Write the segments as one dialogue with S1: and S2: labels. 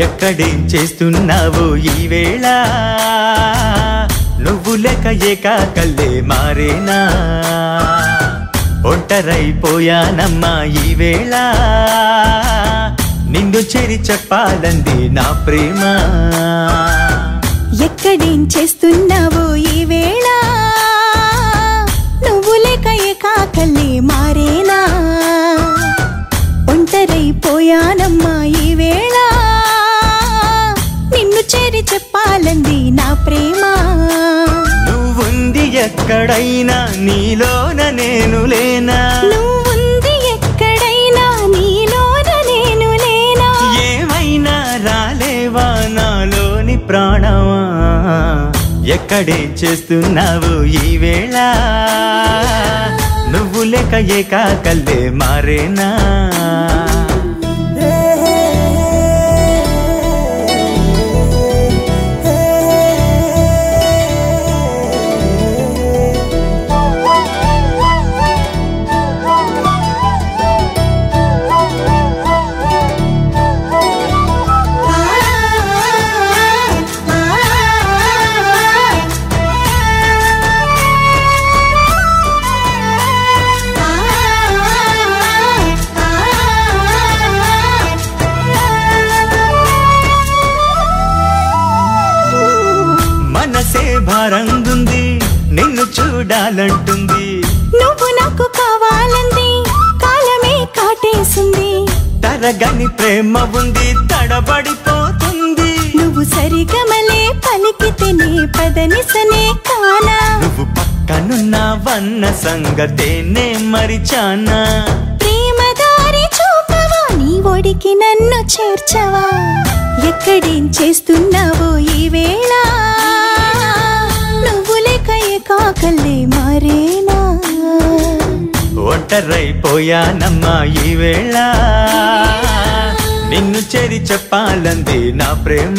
S1: ఎక్కడేం చేస్తున్నావు ఈ వేళ నువ్వు లెక్క ఏకాకల్లే మారేనా ఒంటరైపోయానమ్మా ఈ వేళ నిన్ను చెరి చెప్పాలంది నా ప్రేమ
S2: ఎక్కడేం చేస్తున్నావో ఈ వేళ నువ్వు లేక ఏకాకల్లే మారేనా ఒంటరైపోయానమ్మా ఈ వేళ నిన్ను చేరి చెప్పాలంది నా ప్రేమ
S1: నువ్వుంది ఎక్కడైనా నీలోన నేను లేనా
S2: నువ్వుంది ఎక్కడైనా నీలోన నేను లేనా
S1: ఏమైనా రాలేవా నాలోని ప్రాణమా ఎక్కడే చేస్తున్నావు ఈ వేళ నువ్వు లేక ఏకాకల్లే మారేనా మనసే భారంగుంది నిన్ను చూడాలంటుంది
S2: నువ్వు నాకు కావాలంది కాలమే కాటేసింది
S1: తరగని ప్రేమ ఉంది తడబడిపోతుంది
S2: నువ్వు సరిగమలే పలికితే నీ పదనిసనే కానా
S1: నువ్వు పక్కనున్నావన్న సంగతేనే మరిచానా
S2: ప్రేమ దారి చూపవా నీ ఒడికి నన్ను చేర్చవా ఎక్కడేం చేస్తున్నావో ఈ వేళ నువ్వు లేక ఏకాకల్లే మారేనా
S1: ఒంటరైపోయానమ్మా ఈ వేళ నిన్ను చెరి చెప్పాలంది నా ప్రేమ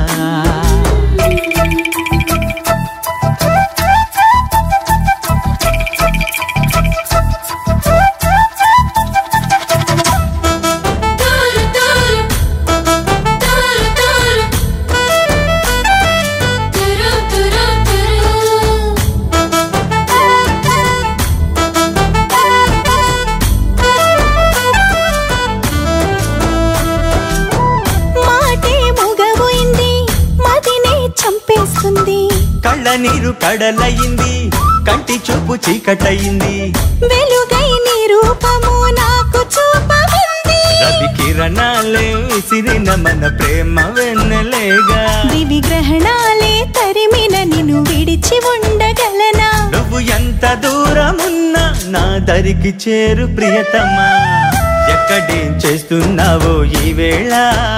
S2: మాటే మొగబోయింది మదినే చంపేస్తుంది
S1: కళ్ళ నీరు కడలయింది కంటి చూపు చీకటయింది
S2: వెలుగై నీ రూపము నాకు చూపమంది
S1: రవి కిరణాలే విసిరిన మన ప్రేమ వెన్నెలేగా
S2: దివి గ్రహణాలే తరిమిన నిన్ను విడిచి ఉండగలనా
S1: నువ్వు ఎంత దూరమున్నా నా దరికి చేరు ప్రియతమా ఎక్కడేం చేస్తున్నావో ఈ వేళ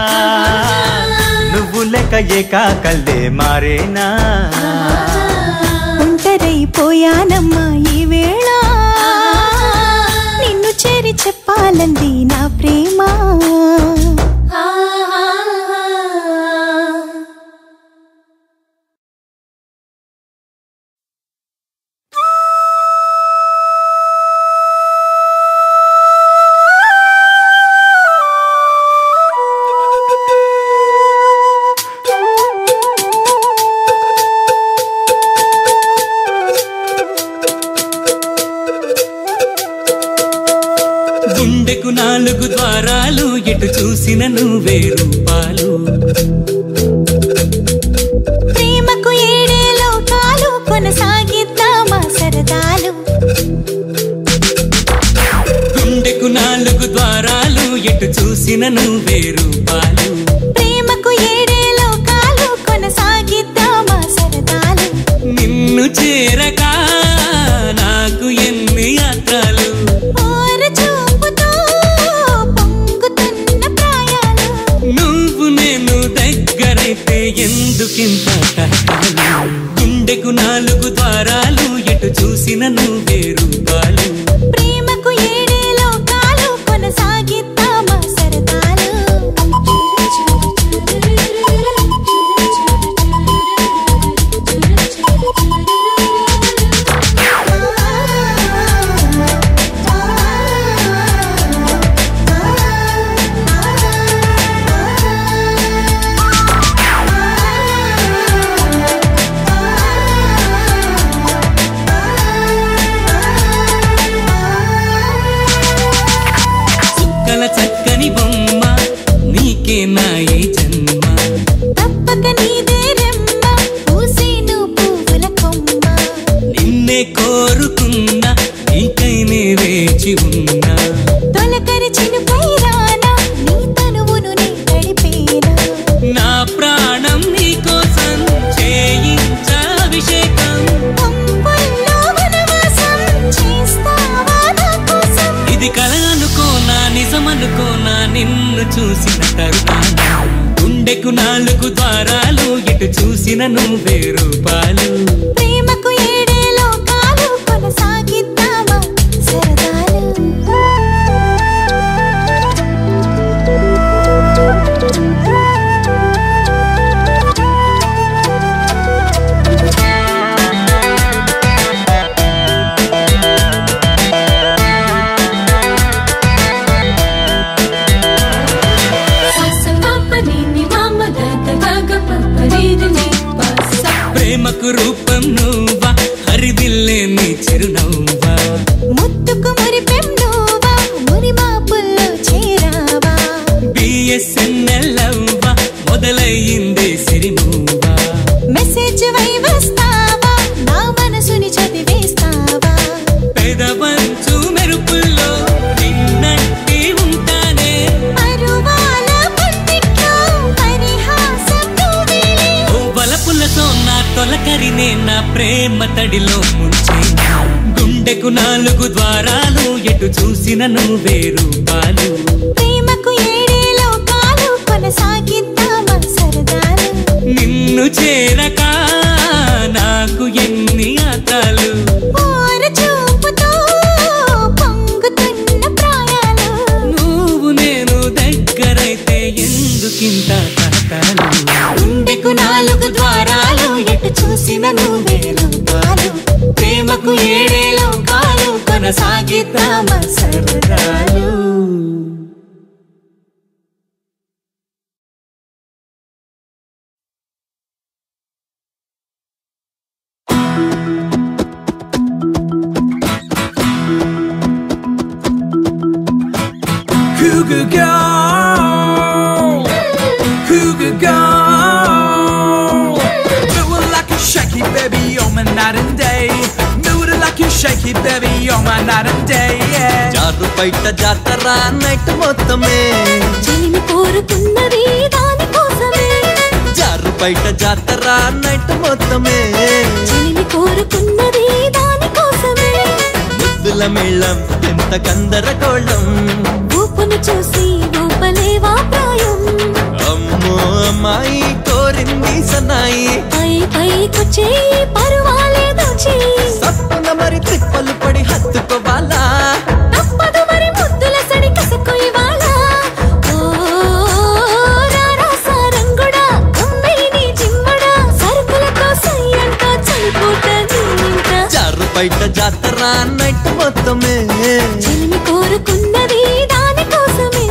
S1: నువ్వు లెక్క ఏకాకల్లే మారేనా
S2: ఒంటరైపోయానమ్మా ఈ వేళ నిన్ను చేరి చెప్పాలంది నా ప్రేమ
S3: గుండెకు నాలుగు ద్వారాలు ఎటు చూసిన నువ్వే రూపాలు
S2: ప్రేమకు ఏడే లోకాలు కొనసాగిద్దామా సరదాలు
S3: గుండెకు నాలుగు ద్వారాలు ఎటు చూసిన నువ్వే రూపాలు
S2: ప్రేమకు ఏడే లోకాలు కొనసాగిద్దామా సరదాలు
S3: నిన్ను చేరక నాకు ఎన్ని యాత్రలు
S2: ఓర చూపుతో పొంగుతున్న ప్రాయాలు
S3: నువ్వు నేను దగ్గరైతే ఎందుకింత కష్టాలు గుండెకు నాలుగు ద్వారాలు ఎటు చూసిన నువ్వే రూపాలు
S2: ప్రేమకు ఏడే లోకాలు కొనసాగిద్దామా సరదాలు తొలకరి చినుకై రానా నీ తనువును నే తడిపేనా
S3: నా ప్రాణం నీకోసం చేయించా అభిషేకం
S2: పంపల్లో వనవాసం చేస్తావా నా కోసం
S3: ఇది కల అనుకోనా నిజమనుకోనా నిన్ను చూసిన తరుణాన గుండెకు నాలుగు ద్వారాలు ఎటు చూసిన నువ్వే రూపాలు
S2: ప్రేమకు ఏడే లోకాలు కొనసాగిద్దామా సరదాలు
S3: ప్రేమకు రూపం నువ్వా హరివిల్లే నీ చిరునవ్వా
S2: ముత్తుకు మురిపెం నువ్వా మురిమాపుల్లో చేరావా
S3: బిఎస్ఎన్ఎల్ అవ్వా మొదలయ్యిందే సిరిమూవా
S2: మెసేజ్ వై వస్తావా నా మనసుని చదివేస్తావా
S3: పెదవంచు మెరుపుల్లో నిన్నట్టి ఉంటానే
S2: పరువాల పందిట్లో పరిహాసం నువ్వేలే
S3: ఓ వలపులతో నా తొలకరినే నా ప్రేమ తడిలో ముంచేనా గుండెకు నాలుగు ద్వారాలు ఎటు చూసిన నువ్వే రూపాలు
S2: ప్రేమకు ఏడే లోకాలు కొనసాగిద్దామా సరదాలు
S3: నిన్ను చేరక నాకు ఎన్ని ఆతాలు
S2: ఓర చూపుతో పొంగుతున్న ప్రాయాలు
S3: నువ్వు నేను దగ్గరైతే ఎందుకింత తాతాలు
S2: గుండెకు నాలుగు ద్వారాలు ఎటు చూసిన నువ్వే లోకాలు
S3: ప్రేమకు ఏడే లోకాలు కొనసాగిద్దామా సరదాలు
S4: Cougar girl, cougar girl. Move it like a shaky baby on my night and day. Move it like a shaky baby on my night and day. Yeah.
S1: జారు బయట జాతర నైట్ మొత్తమే
S2: చెలిమి కోరుకున్నది దాని కోసమే
S1: జారు బయట జాతర నైట్ మొత్తమే
S2: చెలిమి కోరుకున్నది దాని కోసమే
S1: ముద్దుల మేళం ఎంత కందరగోళం
S2: ఊపును చూసి ఊపలేవా ప్రాయం
S1: అమ్మో అమ్మాయి కోరింది సన్నాయి
S2: పై పైకొచ్చే పరువాలేదో చెయ్యి
S1: సప్పున మరి తిప్పలు పడి హత్తుకోవాలా
S2: తప్పదు మరి ముద్దుల సడి కసకు ఇవాళ ఓ రారా సారంగుడా అమ్మాయిని జిమ్మడా సరుకులతో సయ్యంట చలిపూట నీంట
S1: జారు బయట జాతర నైట్ మొత్తమే
S2: చెలిమి కోరుకున్నది దాని కోసమే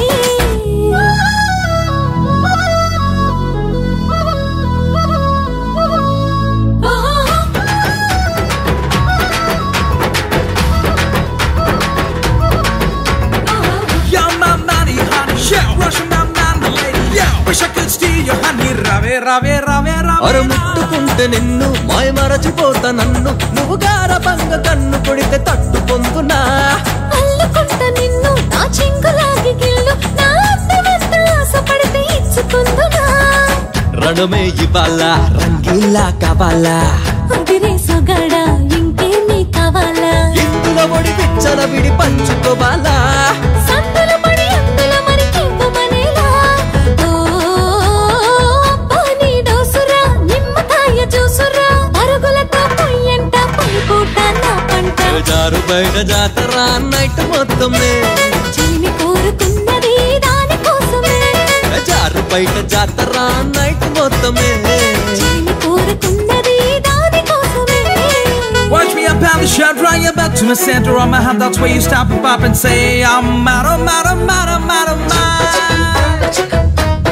S4: You're my money, honey. Yeah. Russian my money, lady. Yeah. Wish I could steal your honey. Rave, rave, rave, rave.
S1: అరు ముట్టుకుంటే నిన్ను మాయ మరచిపోతా నన్ను నువ్వు గారబంగ కన్ను కొడితే తట్టు పొందునా
S2: అల్లుకుంట నిన్ను నా చెంగులాగి గిల్లు నా అందమంత ఆశపడితే ఇచ్చుకుందునా
S1: రణమే ఇవాళ రంగీలా కావాలా
S2: అదిరే సొగడ ఇంకేమీ కావాలా
S1: ఇందులో ఒడి పిచ్చల విడి పంచుకోవాలా
S2: సందుల పడి అందుల మరి కింపమనేలా ఓ అబ్బా నీ డోసురా నిమ్మకాయ జ్యూసురా పరుగులతో పొయ్యంట పొయ్యి పూట నా పంట
S1: జారు బయట జాతర నైట్ మొత్తమే
S2: చెలిమి కోరుకున్నది దాని కోసమే
S1: జారు బయట జాతర నైట్ మొత్తమే
S2: చెలిమి కోరుకున్నది దాని కోసమే
S4: Watch me up on the shirt, right about to my center on my hand. That's where you stop and pop and say, I'm out, I'm out, I'm out, I'm out of mind.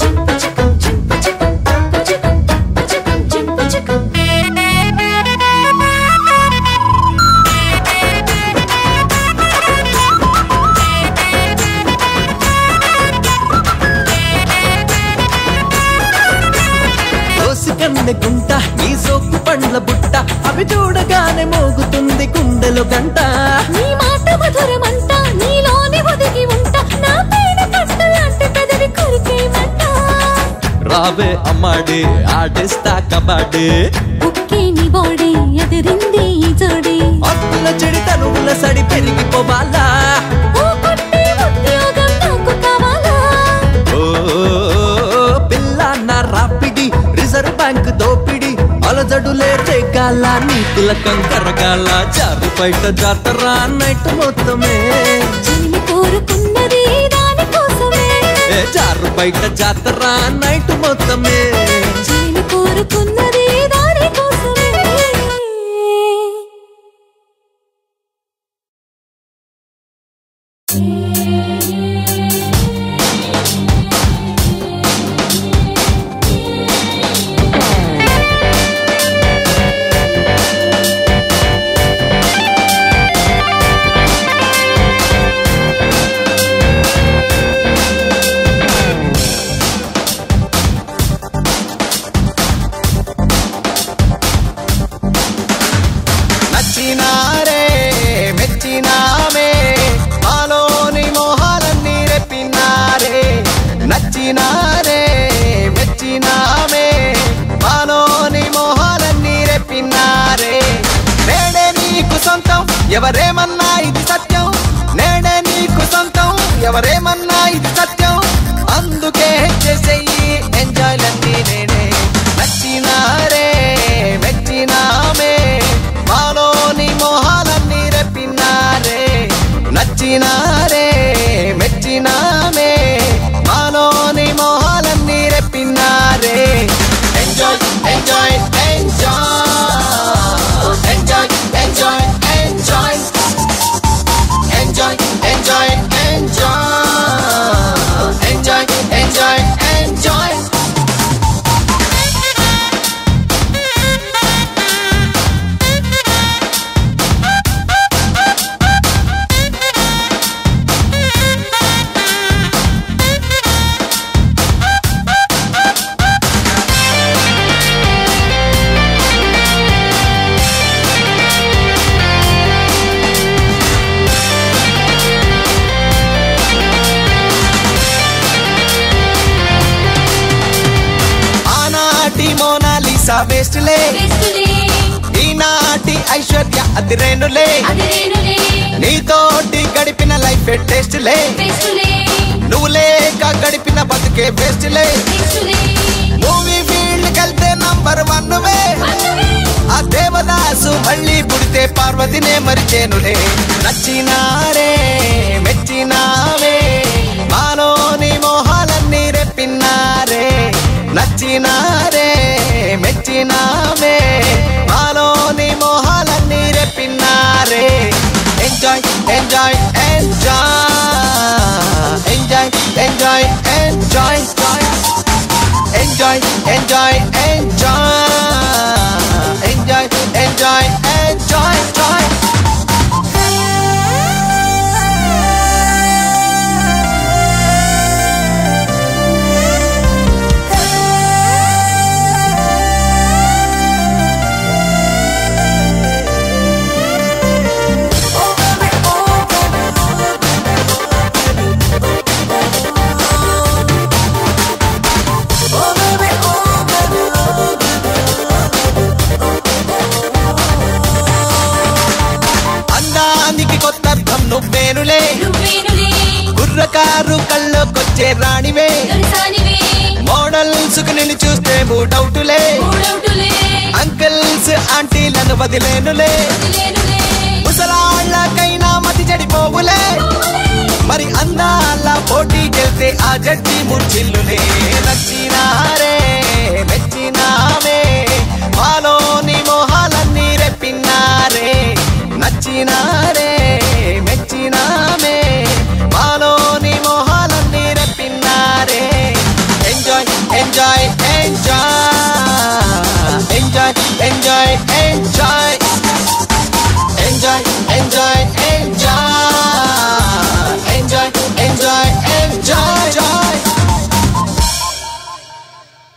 S1: దోసి కన్నె గుంట నీ సోకు పండ్ల బుట్ట అవి చూడగానే మోగుతుంది గుండెలు గంట
S2: నీ మాట మధురమంట నీలోని ఒదిగి
S1: రావే అమ్మాడి ఆడిస్తా కబడ్డీ
S2: ఉక్కి నీ బాడీ ఎదిరింది ఈ జోడి
S1: అత్తుల చెడి తనువుల సడి పెరిగిపోవాలా
S2: ఓ కొట్టి ఉద్యోగం నాకు కావాలా
S1: ఓ పిల్ల నా రాపిడి రిజర్వ్ బ్యాంక్ దోపిడి అలజడులే రేగాల నీతుల కంకరగాల జారు బయట జాతర నైట్ మొత్తమే
S2: చిలిమి కోరుకున్నది దాని కోసమే
S1: ఏ జారు బయట జాతర నైట్ మొత్తమే
S2: చిలిమి కోరుకున్నది దాని కోసమే
S5: నచ్చినారే మెచ్చినామే మాలోని మోహాలన్నీ రెప్పినారే నచ్చినారే మెచ్చినామే మాలోని మోహాలన్నీ రెప్పినారే నేడే నీకు సొంతం ఎవరేమన్నా ఇది సత్యం నేడే నీకు సొంతం ఎవరేమన్నా ఇది సత్యం అందుకే చేసేయి ఎంజాయ్లన్నీ నేనే నచ్చినారే మెచ్చినామే మాలోని మోహాలన్నీ రెప్పినారే నచ్చినారే మెచ్చినామే మాలోని మోహాలన్నీ రెప్పినారే enjoy enjoy enjoy enjoy enjoy enjoy enjoy enjoy enjoy enjoy enjoy enjoy ఆనాటి మోనాలిసా వేస్ట్లే ఈనాటి ఐశ్వర్య అదిరేనులే నీతోటి గడిపిన లైఫ్ టేస్ట్లే నువ్వు లేక గడిపిన బతుకే బెస్ట్లే మూవీ ఫీల్డ్ కలితే నంబర్ వన్ వే ఆ దేవదాసు మళ్ళీ పుడితే పార్వతినే మరిచేనులే నచ్చినారే మెచ్చినావే మాలోని మోహాలన్నీ రెప్పినారే నచ్చినారే మెచ్చినావే మాలోని మోహాలన్నీ రెప్పినారే enjoy enjoy enjoy enjoy enjoy enjoy enjoy enjoy enjoy enjoy enjoy enjoy joy అందానికి కొత్త అర్థం నువ్వేనులే గుర్రకారు కళ్ళకొచ్చే రాణివే మోడల్స్ కు నిన్ను చూస్తే మూడౌటులే అంకిల్స్ ఆంటీలను వదిలేనులే ముసలాళ్ళకైనా మతి చెడిపోవులే మరి అందాల పోటీకెళ్తే ఆ జడ్జి ముర్చిల్లులే నచ్చినారే మెచ్చినామే మాలోని మోహాలన్నీ రెప్పినారే నచ్చినారే మెచ్చినామే మాలోని మోహాలన్నీ రెప్పినారే enjoy enjoy enjoy enjoy enjoy enjoy enjoy enjoy enjoy enjoy enjoy enjoy joy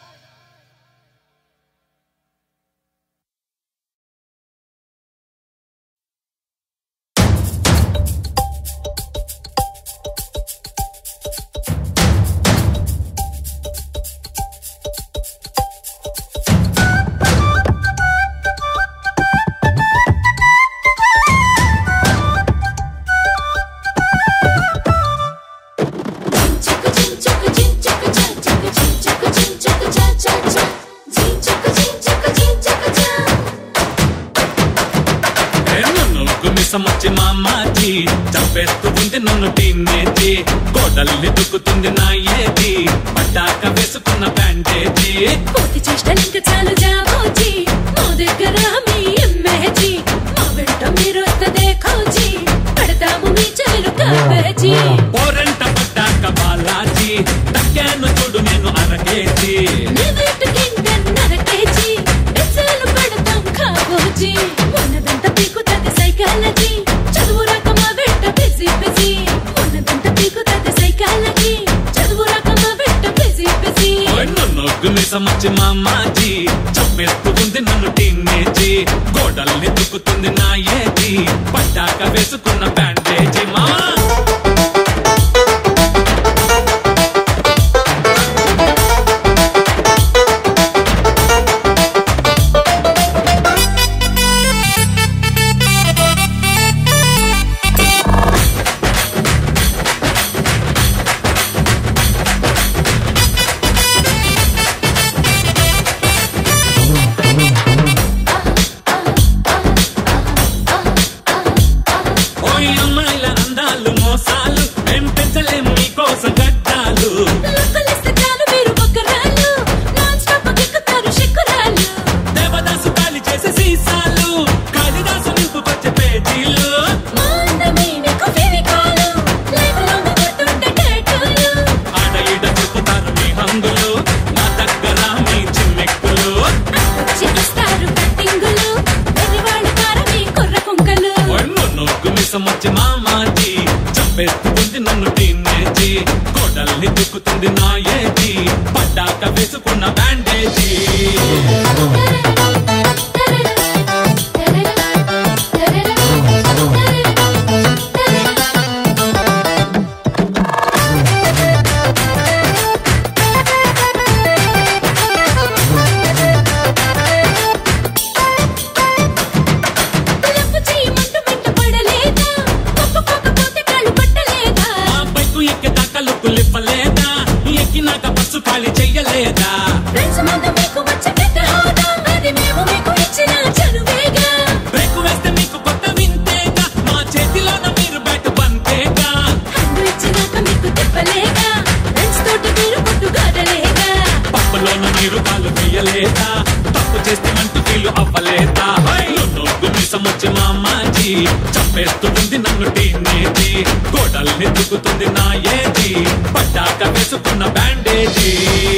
S3: మిసమొచ్చి మామాజీ చంపేస్తూ ఉంది నన్ను టీనేజీ గోడల్ని దుక్కుతుంది నా ఏది పట్టాక వేసుకున్న బ్యాండేజీ
S6: కోతి చేష్టలింక చాలు జాబోజీ మా దగ్గర మీ ఎమ్మేజీ మా వెంట మీరు వస్తదే ఖోజీ పడతాము మీ చెలు కాబేజీ
S3: పోరంట పట్టాక బాలాజీ తక్కాను చూడు నేను అరకేజీ
S6: నీ వెంటకి నన్నర కేజీ ఎస్సలు పడతాం కాబోజీ ఉన్నదంతా పీకుతుంది సైకాలజీ చదువు రాక మా వెంట బిజీ బిజీ ఉన్నదంతా పీకుతుంది సైకాలజీ చదువు రాక మా వెంట బిజీ బిజీ
S3: నొగ్గు మిసమొచ్చి మామాజీ చంపేస్తూ ఉంది నన్ను టీనేజీ గోడల్ని దుక్కుతుంది నా ఏది పట్టాక వేసుకున్న బ్యాండేజీ మా ఓయ్ అమ్మాయిల అందాలు మోసాలు మేం పెంచలేం మీకోసం గడ్డాలు
S6: లోకలిస్తే చాలు మీరు బొక్కరాలు నాన్ స్టాప్ ఎక్కుతారు శిక్కురాలు
S3: దేవదాసు ఖాళీ చేసే సీసాలు కాళిదాసు నింపుకొచ్చే పేజీలు
S6: మా అందమే మీకు ఫెవికాలు లైఫ్ లాంగ్ గుర్తుండే టేటూలు
S3: ఆడ ఈడ చెప్పుతారు మీ హంగులు నా దగ్గర మీ చిమ్మెక్కులు
S6: చేస్తారు కట్టింగులు వెర్రివాళ్ళు కారమే కుర్ర కుంకలు
S3: ఒళ్ళు నొగ్గు మిసమొచ్చి మామాజీ చంపేస్తుంది నన్ను టీనేజీ గోడల్ని దుక్కుతుంది నా ఏజీ పడ్డాక వేసుకున్న బ్యాండేజీ
S6: లప్పు చేయమంటూ వెంట పడలేదా ఒప్పుకోకపోతే కాళ్ళు పట్టలేదా
S3: ఆ బైకు ఎక్కేదాకా లుక్కులిప్పలేదా ఎక్కినాక బస్సు ఖాళీ చెయ్యలేదా
S6: ఫ్రెండ్స్ ముందు మీకు వచ్చే పెద్ద హోదా అది మేము మీకు ఇచ్చిన చనువేగా
S3: బ్రేక్ వేస్తే మీకు కొత్త వింతేగా మా చేతిలోన మీరు బ్యాట్ బంతేగా
S6: హండు ఇచ్చినాక మీకు తిప్పలేగా ఫ్రెండ్స్ తోటి మీరు కొట్టుగాడలేగా
S3: పప్పులోన మీరు కాలు వేయలేదా తప్పు చేస్తే అంటూ ఫీలు అవ్వలేదా నొగ్గు మిసమొచ్చి మామాజీ చంపేస్తుంది నన్ను టీనేజీ గోడల్ని దుక్కుతుంది నా ఏజీ పడ్డాక వేసుకున్న బ్యాండేజీ